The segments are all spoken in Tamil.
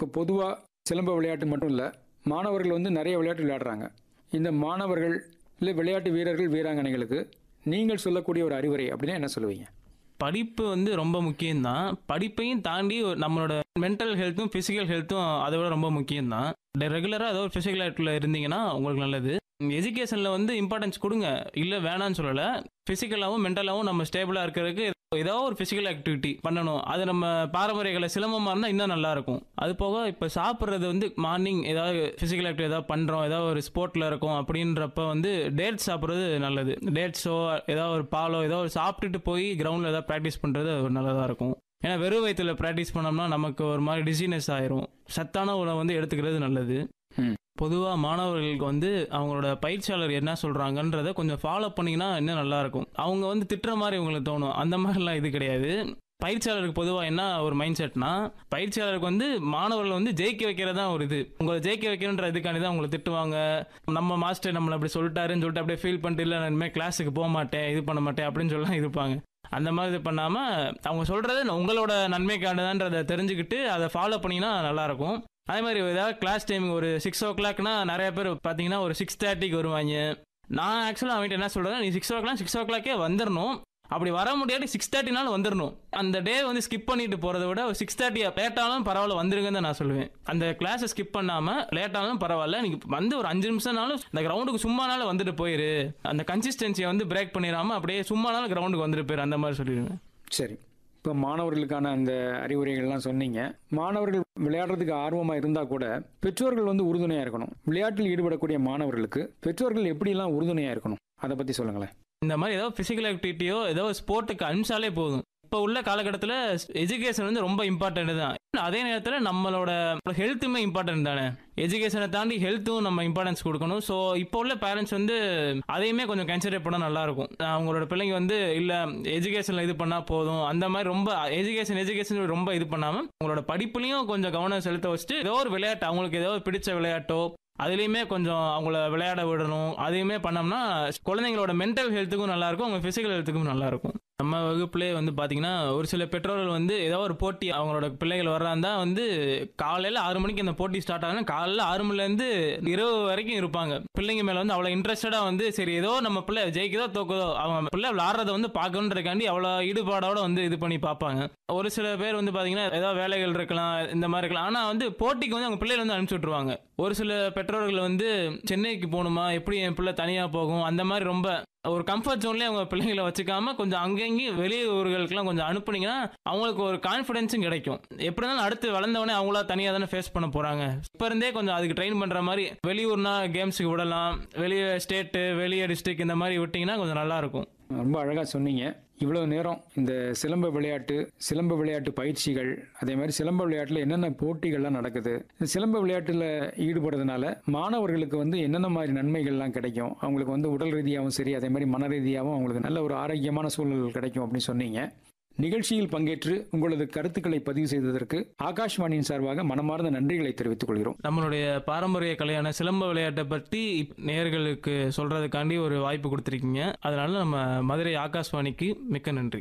பொதுவாக சிலம்ப விளையாட்டு மட்டும் இல்லை மாணவர்கள் வந்து நிறைய விளையாட்டு விளையாடுறாங்க இந்த மாணவர்கள் இல்லை விளையாட்டு வீரர்கள் வீராங்கனைகளுக்கு நீங்கள் சொல்லக்கூடிய ஒரு அறிவுரை அப்படின்னா என்ன சொல்லுவீங்க படிப்பு வந்து ரொம்ப முக்கியம்தான் படிப்பையும் தாண்டி ஒரு- நம்மளோட மென்டல் ஹெல்த்தும் ஃபிசிக்கல் ஹெல்த்தும் அதை விட ரொம்ப முக்கியம்தான் ரெகுலராக ஏதோ ஒரு ஃபிசிக்கல் ஆக்டிவில் இருந்தீங்கன்னா உங்களுக்கு நல்லது எஜுகேஷனில் வந்து இம்பார்ட்டன்ஸ் கொடுங்க இல்லை வேணான்னு சொல்லலை ஃபிசிக்கலாகவும் மென்டலாகவும் நம்ம ஸ்டேபிளாக இருக்கிறதுக்கு ஏதோ ஒரு ஃபிசிக்கல் ஆக்டிவிட்டி பண்ணணும் அது நம்ம பாரம்பரிய கலை சிலம்பமாக இருந்தால் இன்னும் நல்லா இருக்கும் அது போக இப்போ சாப்பிட்றது வந்து மார்னிங் ஏதாவது ஃபிசிக்கல் ஆக்டிவிட்டி ஏதாவது பண்ணுறோம் ஏதாவது ஒரு ஸ்போர்ட்டில் இருக்கோம் அப்படின்றப்ப வந்து டேட்ஸ் சாப்பிட்றது நல்லது டேட்ஸோ ஏதாவது ஒரு பாலோ ஏதோ ஒரு சாப்பிட்டுட்டு போய் கிரவுண்டில் ஏதாவது ப்ராக்டிஸ் பண்ணுறது ஒரு நல்லதாக இருக்கும் ஏன்னா வெறும் வயிற்றுல ப்ராக்டிஸ் பண்ணோம்னா நமக்கு ஒரு மாதிரி டிசீனஸ் ஆயிரும் சத்தான உணவு வந்து எடுத்துக்கிறது நல்லது ம். பொதுவாக மாணவர்களுக்கு வந்து அவங்களோட பயிற்சியாளர் என்ன சொல்கிறாங்கன்றத கொஞ்சம் ஃபாலோ பண்ணிங்கன்னா இன்னும் நல்லா இருக்கும் அவங்க வந்து திட்டுற மாதிரி உங்களுக்கு தோணும் அந்த மாதிரிலாம் இது கிடையாது பயிற்சியாளருக்கு பொதுவாக என்ன ஒரு மைண்ட் செட்னா பயிற்சியாளருக்கு வந்து மாணவர்கள் வந்து ஜெயிக்க வைக்கிறது தான் ஒரு இது உங்களை ஜெயிக்க வைக்கணுன்ற இதுக்காண்டி தான் உங்களை திட்டுவாங்க நம்ம மாஸ்டர் நம்மளை அப்படி சொல்லிட்டாருன்னு சொல்லிட்டு அப்படியே ஃபீல் பண்ணிட்டு இல்லை நான் இனிமேல் கிளாஸுக்கு போக மாட்டேன் இது பண்ண மாட்டேன் அப்படின்னு சொல்லலாம் இருப்பாங்க அந்த மாதிரி இது பண்ணாமல் அவங்க சொல்கிறது உங்களோட நன்மைக்கானதான்றதை தெரிஞ்சுக்கிட்டு அதை ஃபாலோ பண்ணிங்கன்னா நல்லாயிருக்கும் அதே மாதிரி ஏதாவது கிளாஸ் டைமிங் ஒரு சிக்ஸ் ஓ கிளாக்னா நிறைய பேர் பார்த்தீங்கன்னா ஒரு சிக்ஸ் தேர்ட்டிக்கு வருவாங்க நான் ஆக்சுவலாக அவன்கிட்ட என்ன சொல்கிறேன் நீ சிக்ஸ் ஓ கிளாக் சிக்ஸ் ஓ கிளாக்கே வந்துடணும் அப்படி வர முடியாது சிக்ஸ் தேர்ட்டினாலும் வந்துடணும் அந்த டே வந்து ஸ்கிப் பண்ணிட்டு போகிறத விட ஒரு சிக்ஸ் தேர்ட்டி லேட்டாலும் பரவாயில்ல வந்துருங்கன்னு தான் நான் சொல்லுவேன் அந்த கிளாஸை ஸ்கிப் பண்ணாமல் லேட்டாலும் பரவாயில்ல நீங்கள் வந்து ஒரு அஞ்சு நிமிஷம்னாலும் இந்த கிரவுண்டுக்கு சும்மானாலும் வந்துட்டு போயிரு அந்த கன்சிஸ்டன்சியை வந்து பிரேக் பண்ணிடாமல் அப்படியே சும்மானாலும் கிரவுண்டுக்கு வந்துட்டு போயிரு அந்த மாதிரி சொல்லிடுவேன் சரி இப்போ மாணவர்களுக்கான அந்த அறிவுரைகள்லாம் சொன்னீங்க மாணவர்கள் விளையாடுறதுக்கு ஆர்வமாக இருந்தால் கூட பெற்றோர்கள் வந்து உறுதுணையாக இருக்கணும் விளையாட்டில் ஈடுபடக்கூடிய மாணவர்களுக்கு பெற்றோர்கள் எப்படிலாம் உறுதுணையாக இருக்கணும் அதை பற்றி சொல்லுங்களேன் இந்த மாதிரி ஏதோ ஃபிசிக்கல் ஆக்டிவிட்டியோ ஏதோ ஸ்போர்ட்டுக்கு அனுப்பிச்சாலே போதும் இப்போ உள்ள காலகட்டத்தில் எஜுகேஷன் வந்து ரொம்ப இம்பார்ட்டன்ட் தான் அதே நேரத்தில் நம்மளோட ஹெல்த்துமே இம்பார்ட்டன்ட் தானே எஜுகேஷனை தாண்டி ஹெல்த்தும் நம்ம இம்பார்ட்டன்ஸ் கொடுக்கணும் ஸோ இப்போ உள்ள பேரண்ட்ஸ் வந்து அதையுமே கொஞ்சம் கன்சிடர் பண்ணால் நல்லா இருக்கும் அவங்களோட பிள்ளைங்க வந்து இல்லை எஜுகேஷனில் இது பண்ணால் போதும் அந்த மாதிரி ரொம்ப எஜுகேஷன் எஜுகேஷன் ரொம்ப இது பண்ணாமல் அவங்களோட படிப்புலையும் கொஞ்சம் கவனம் செலுத்த வச்சுட்டு ஏதோ ஒரு விளையாட்டு அவங்களுக்கு ஏதோ ஒரு பிடிச்ச விளையாட்டோ அதுலேயுமே கொஞ்சம் அவங்கள விளையாட விடணும் அதையுமே பண்ணோம்னா குழந்தைங்களோட மென்டல் ஹெல்த்துக்கும் நல்லா இருக்கும் அவங்க ஃபிசிக்கல் ஹெல்த்துக்கும் நல்லா இருக்கும் நம்ம வகுப்புலேயே வந்து பார்த்தீங்கன்னா ஒரு சில பெற்றோர்கள் வந்து ஏதோ ஒரு போட்டி அவங்களோட பிள்ளைகள் வர்றாந்தா வந்து காலையில் ஆறு மணிக்கு அந்த போட்டி ஸ்டார்ட் ஆகுனா காலையில் ஆறு மணிலேருந்து இரவு வரைக்கும் இருப்பாங்க பிள்ளைங்க மேலே வந்து அவ்வளோ இன்ட்ரெஸ்டடாக வந்து சரி ஏதோ நம்ம பிள்ளை ஜெயிக்குதோ தோக்குதோ அவங்க பிள்ளை விளாட்றத வந்து பார்க்கணுன்றக்காண்டி அவ்வளோ ஈடுபாடோட வந்து இது பண்ணி பார்ப்பாங்க ஒரு சில பேர் வந்து பார்த்தீங்கன்னா ஏதோ வேலைகள் இருக்கலாம் இந்த மாதிரி இருக்கலாம் ஆனால் வந்து போட்டிக்கு வந்து அவங்க பிள்ளைகள் வந்து அனுப்பிச்சி விட்ருவாங்க ஒரு சில பெற்றோர்கள் வந்து சென்னைக்கு போகணுமா எப்படி என் பிள்ளை தனியாக போகும் அந்த மாதிரி ரொம்ப ஒரு கம்ஃபர்ட் ஜோன்லேயே அவங்க பிள்ளைங்களை வச்சுக்காம கொஞ்சம் அங்கங்கேயும் வெளியூர்களுக்கெல்லாம் கொஞ்சம் அனுப்புனீங்கன்னா அவங்களுக்கு ஒரு கான்ஃபிடென்ஸும் கிடைக்கும் எப்படி இருந்தாலும் அடுத்து வளர்ந்தவனே அவங்களா தனியாக தானே ஃபேஸ் பண்ண போகிறாங்க இப்போ இருந்தே கொஞ்சம் அதுக்கு ட்ரெயின் பண்ணுற மாதிரி வெளியூர்னா கேம்ஸுக்கு விடலாம் வெளியே ஸ்டேட்டு வெளியே டிஸ்ட்ரிக்ட் இந்த மாதிரி விட்டிங்கன்னா கொஞ்சம் நல்லா இருக்கும் ரொம்ப அழகாக சொன்னீங்க இவ்வளவு நேரம் இந்த சிலம்ப விளையாட்டு சிலம்ப விளையாட்டு பயிற்சிகள் அதே மாதிரி சிலம்ப விளையாட்டில் என்னென்ன போட்டிகள்லாம் நடக்குது இந்த சிலம்ப விளையாட்டில் ஈடுபடுறதுனால மாணவர்களுக்கு வந்து என்னென்ன மாதிரி நன்மைகள்லாம் கிடைக்கும் அவங்களுக்கு வந்து உடல் ரீதியாகவும் சரி அதே மாதிரி மன ரீதியாகவும் அவங்களுக்கு நல்ல ஒரு ஆரோக்கியமான சூழல் கிடைக்கும் அப்படின்னு சொன்னீங்க நிகழ்ச்சியில் பங்கேற்று உங்களது கருத்துக்களை பதிவு செய்ததற்கு ஆகாஷ்வாணியின் சார்பாக மனமார்ந்த நன்றிகளை தெரிவித்துக் கொள்கிறோம் நம்மளுடைய பாரம்பரிய கலையான சிலம்ப விளையாட்டை பற்றி நேயர்களுக்கு சொல்றதுக்காண்டி ஒரு வாய்ப்பு கொடுத்துருக்கீங்க அதனால நம்ம மதுரை ஆகாஷ்வாணிக்கு மிக்க நன்றி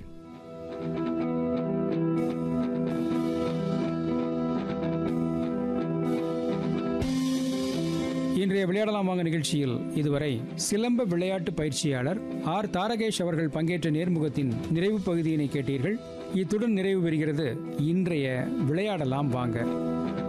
இன்றைய விளையாடலாம் வாங்க நிகழ்ச்சியில் இதுவரை சிலம்ப விளையாட்டு பயிற்சியாளர் ஆர் தாரகேஷ் அவர்கள் பங்கேற்ற நேர்முகத்தின் நிறைவு பகுதியினை கேட்டீர்கள் இத்துடன் நிறைவு பெறுகிறது இன்றைய விளையாடலாம் வாங்க